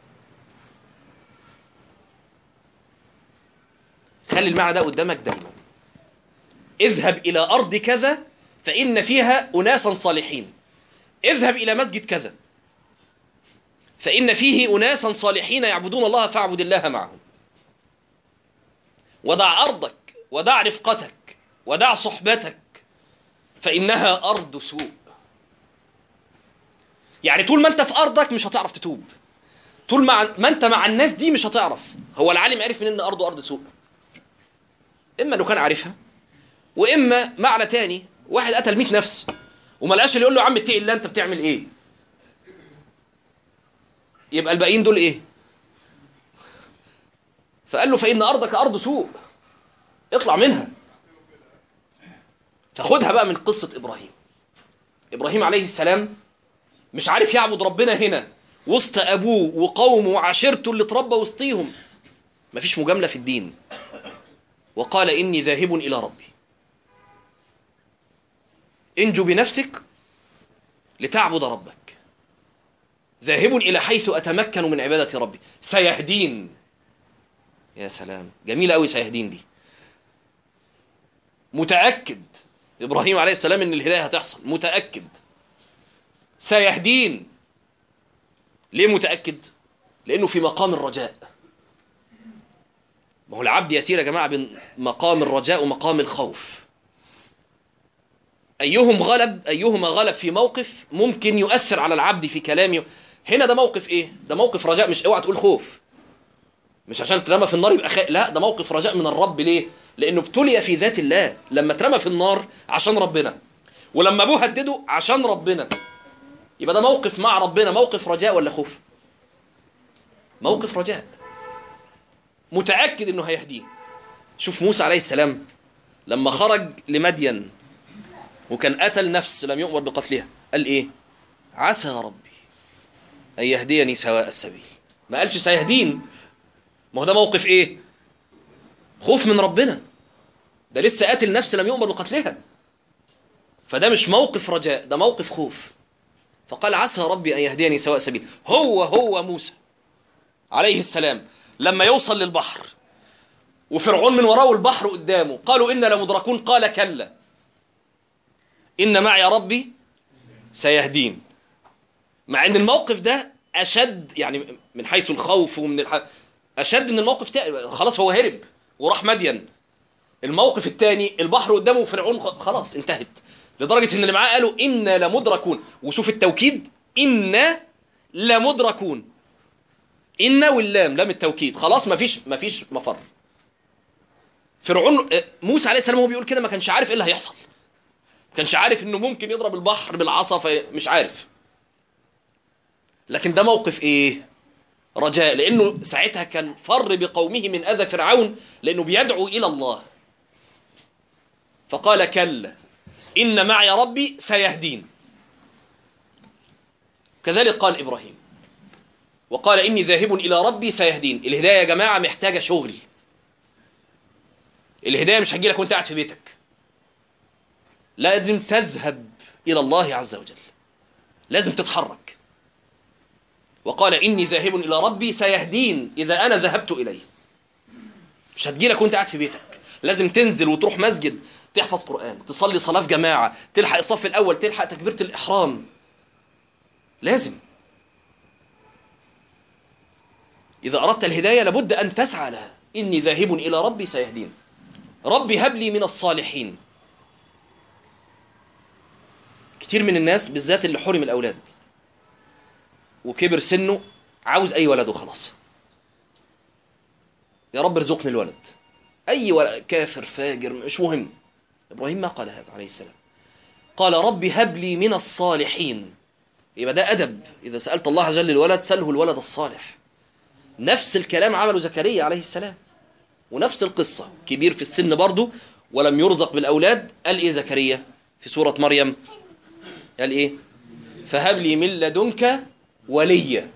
خلي المعنى ده قدامك دايما اذهب إلى أرض كذا فإن فيها أناسا صالحين اذهب إلى مسجد كذا فإن فيه أناسا صالحين يعبدون الله فاعبد الله معهم ودع أرضك ودع رفقتك ودع صحبتك فإنها أرض سوء يعني طول ما أنت في أرضك مش هتعرف تتوب طول ما أنت مع الناس دي مش هتعرف هو العالم عرف من أن أرضه أرض سوء إما أنه كان عارفها وإما معنى تاني واحد قتل 100 نفس وما لقاش اللي يقول له يا عم اتقي الله انت بتعمل ايه يبقى الباقيين دول ايه فقال له فإن أرضك أرض سوء اطلع منها فخدها بقى من قصة إبراهيم إبراهيم عليه السلام مش عارف يعبد ربنا هنا وسط أبوه وقومه وعشيرته اللي اتربى وسطيهم مفيش مجاملة في الدين وقال إني ذاهب إلى ربي انجو بنفسك لتعبد ربك ذاهب إلى حيث أتمكن من عبادة ربي سيهدين يا سلام جميلة أوي سيهدين دي متأكد إبراهيم عليه السلام إن الهداية هتحصل متأكد سيهدين ليه متأكد لأنه في مقام الرجاء ما هو العبد يسير يا جماعة بين مقام الرجاء ومقام الخوف أيهم غلب أيهما غلب في موقف ممكن يؤثر على العبد في كلامه هنا ده موقف إيه ده موقف رجاء مش اوعى تقول خوف مش عشان ترمى في النار يبقى خ... لا ده موقف رجاء من الرب ليه لأنه ابتلي في ذات الله لما اترمى في النار عشان ربنا ولما أبوه هدده عشان ربنا يبقى ده موقف مع ربنا موقف رجاء ولا خوف موقف رجاء متأكد انه هيهديه شوف موسى عليه السلام لما خرج لمدين وكان قتل نفس لم يؤمر بقتلها قال ايه عسى ربي ان يهديني سواء السبيل ما قالش سيهدين ما هو ده موقف ايه خوف من ربنا ده لسه قاتل نفس لم يؤمر بقتلها فده مش موقف رجاء ده موقف خوف فقال عسى ربي ان يهديني سواء السبيل هو هو موسى عليه السلام لما يوصل للبحر وفرعون من وراه البحر قدامه قالوا إن لمدركون قال كلا إن معي ربي سيهدين مع أن الموقف ده أشد يعني من حيث الخوف ومن الح... أشد من الموقف تاني خلاص هو هرب وراح مدين الموقف الثاني البحر قدامه وفرعون خلاص انتهت لدرجة ان اللي معاه قالوا إنا لمدركون وشوف التوكيد إنا لمدركون إن واللام لام التوكيد خلاص مفيش مفيش مفر فرعون موسى عليه السلام هو بيقول كده ما كانش عارف ايه اللي هيحصل ما كانش عارف انه ممكن يضرب البحر بالعصا مش عارف لكن ده موقف ايه رجاء لانه ساعتها كان فر بقومه من اذى فرعون لانه بيدعو الى الله فقال كلا ان معي ربي سيهدين كذلك قال ابراهيم وقال إني ذاهب إلى ربي سيهدين الهداية يا جماعة محتاجة شغل الهداية مش هتجيلك وانت قاعد في بيتك لازم تذهب إلى الله عز وجل لازم تتحرك وقال إني ذاهب إلى ربي سيهدين إذا أنا ذهبت إليه مش هتجيلك وانت قاعد في بيتك لازم تنزل وتروح مسجد تحفظ قرآن تصلي صلاة في جماعة تلحق الصف الأول تلحق تكبيرة الإحرام لازم إذا أردت الهداية لابد أن تسعى لها إني ذاهب إلى ربي سيهدين ربي هب لي من الصالحين كتير من الناس بالذات اللي حرم الأولاد وكبر سنه عاوز أي ولد وخلاص يا رب ارزقني الولد أي ولد كافر فاجر مش مهم إبراهيم ما قال هذا عليه السلام قال ربي هب لي من الصالحين يبقى ده أدب إذا سألت الله عز وجل الولد سله الولد الصالح نفس الكلام عمله زكريا عليه السلام ونفس القصة كبير في السن برضه ولم يرزق بالأولاد قال إيه زكريا في سورة مريم قال إيه فهب لي من لدنك وليا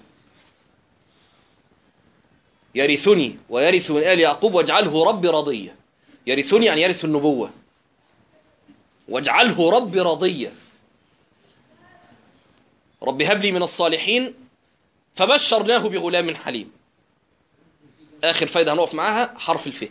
يرثني ويرث من آل يعقوب واجعله ربي رضيا يرثني يعني يرث النبوة واجعله ربي رضيا رب هب لي من الصالحين فبشرناه بغلام حليم آخر فايدة هنقف معاها حرف الف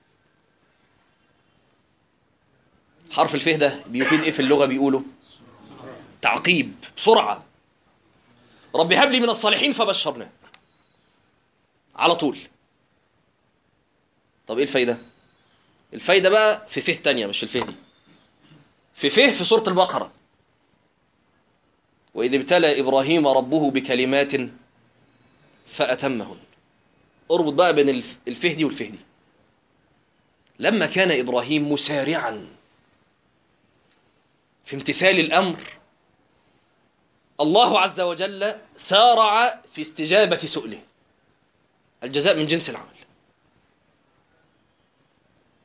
حرف الف ده بيفيد ايه في اللغة بيقولوا تعقيب بسرعة رب هب لي من الصالحين فبشرناه على طول طب ايه الفايدة الفايدة بقى في فه تانية مش في الفه دي في فه في سورة البقرة وإذ ابتلى إبراهيم ربه بكلمات فأتمهن اربط بقى بين الفه دي والفه دي لما كان إبراهيم مسارعا في امتثال الأمر الله عز وجل سارع في استجابة سؤله الجزاء من جنس العمل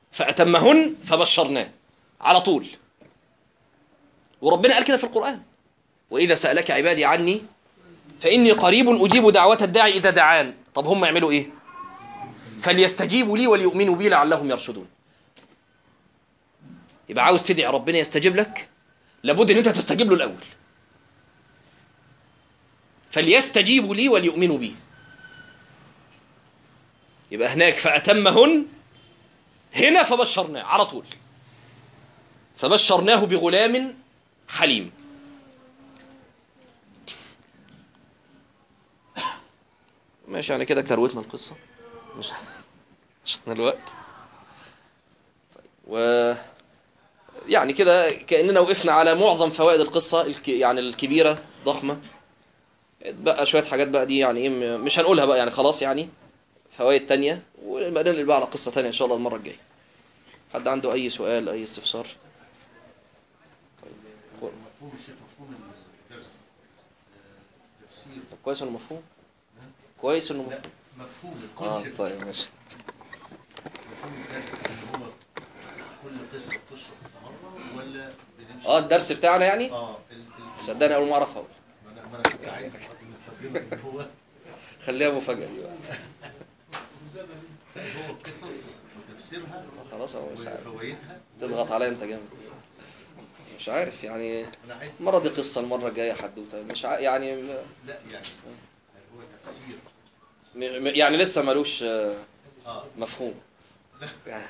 فأتمهن فبشرناه على طول وربنا قال كده في القرآن وإذا سألك عبادي عني فإني قريب أجيب دعوة الداعي إذا دعان طب هم يعملوا إيه فليستجيبوا لي وليؤمنوا بي لعلهم يرشدون يبقى عاوز تدعي ربنا يستجيب لك لابد ان انت تستجيب له الاول فليستجيبوا لي وليؤمنوا بي يبقى هناك فأتمهن هنا فبشرناه على طول فبشرناه بغلام حليم ماشي يعني كده كروتنا القصة مش عشان الوقت طيب و يعني كده كأننا وقفنا على معظم فوائد القصة الك... يعني الكبيرة ضخمة بقى شوية حاجات بقى دي يعني ايه م- مش هنقولها بقى يعني خلاص يعني فوائد تانية ونبقى ننقل بقى على قصة تانية إن شاء الله المرة الجاية حد عنده أي سؤال أي استفسار طيب مفهوم الشيخ مفهوم الدرس آه، تفسير طب كويس إنه مفهوم كويس إنه لا مفهوم مفهوم اه الكونسيبت طيب ماشي مفهوم الدرس اللي هو كل قصة بتشرح مرة ولا بنمشي اه الدرس بتاعنا يعني اه ال- ال- صدقني أول ما أعرفها ما انا ما انا كنت عايز افهمك ان هو خليها مفاجأة دي بقى هو قصص وتفسيرها خلاص أهو مش عارف وفوائدها تضغط عليا أنت جامد مش عارف يعني انا عايز المرة دي قصة المرة الجاية حدوتة مش ع... يعني لا يعني هل هو تفسير م... م- يعني لسه ملوش آه، اه مفهوم يعني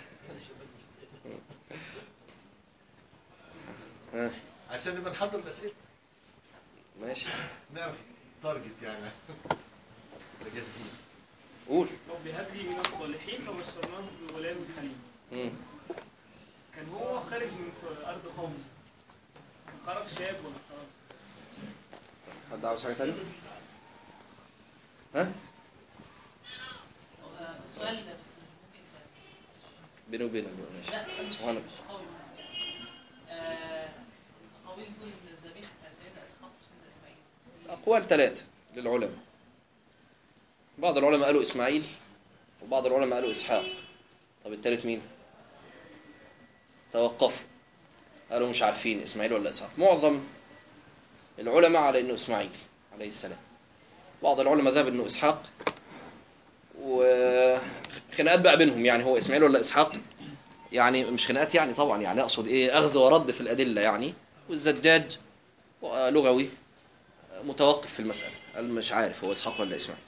آه، عشان نبقى نحضر الاسئله ماشي نعرف تارجت يعني جاهزين قول رب هب لي من الصالحين فبشرناه بغلام حليم مم. كان هو خارج من ارض خمس كان خرج شاب ولا خرج حد عاوز حاجة تانية؟ ها؟ سؤال ده بس ممكن بيني وبينك بقى ماشي لا سبحانك مش قوي آه، قوي يكون ان الذبيح بتاع سيدنا اسحاق وسيدنا اسماعيل أقوال ثلاثة للعلماء بعض العلماء قالوا إسماعيل وبعض العلماء قالوا إسحاق طب الثالث مين؟ توقفوا قالوا مش عارفين إسماعيل ولا إسحاق معظم العلماء على إنه إسماعيل عليه السلام بعض العلماء ذهب إنه إسحاق وخناقات بقى بينهم يعني هو إسماعيل ولا إسحاق يعني مش خناقات يعني طبعا يعني أقصد إيه أخذ ورد في الأدلة يعني والزجاج لغوي متوقف في المسألة قال مش عارف هو إسحاق ولا إسماعيل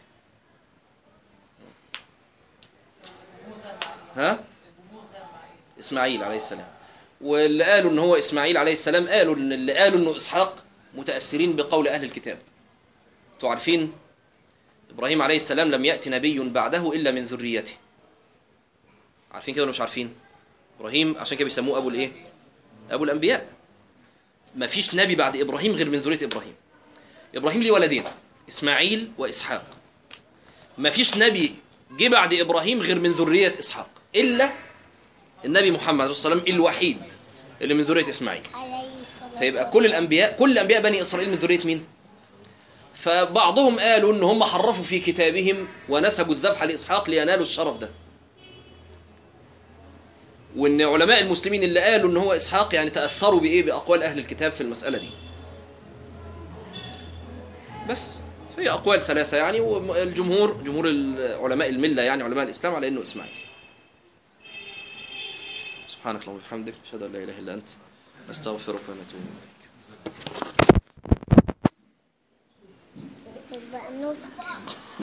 ها إسماعيل عليه السلام واللي قالوا إن هو إسماعيل عليه السلام قالوا إن اللي قالوا إنه إسحاق متأثرين بقول أهل الكتاب أنتوا عارفين إبراهيم عليه السلام لم يأتي نبي بعده إلا من ذريته عارفين كده ولا مش عارفين إبراهيم عشان كده بيسموه أبو الإيه أبو الأنبياء ما فيش نبي بعد إبراهيم غير من ذرية إبراهيم إبراهيم ليه ولدين إسماعيل وإسحاق ما فيش نبي جه بعد إبراهيم غير من ذرية إسحاق إلا النبي محمد صلى الله عليه وسلم الوحيد اللي من ذرية إسماعيل فيبقى كل الأنبياء كل أنبياء بني إسرائيل من ذرية مين؟ فبعضهم قالوا إن هم حرفوا في كتابهم ونسبوا الذبح لإسحاق لينالوا الشرف ده وإن علماء المسلمين اللي قالوا إن هو إسحاق يعني تأثروا بإيه بأقوال أهل الكتاب في المسألة دي بس هي أقوال ثلاثة يعني والجمهور جمهور علماء الملة يعني علماء الإسلام على إنه إسماعيل سبحانك اللهم وبحمدك أشهد أن لا إله إلا أنت نستغفرك ونتوب إليك بقى نور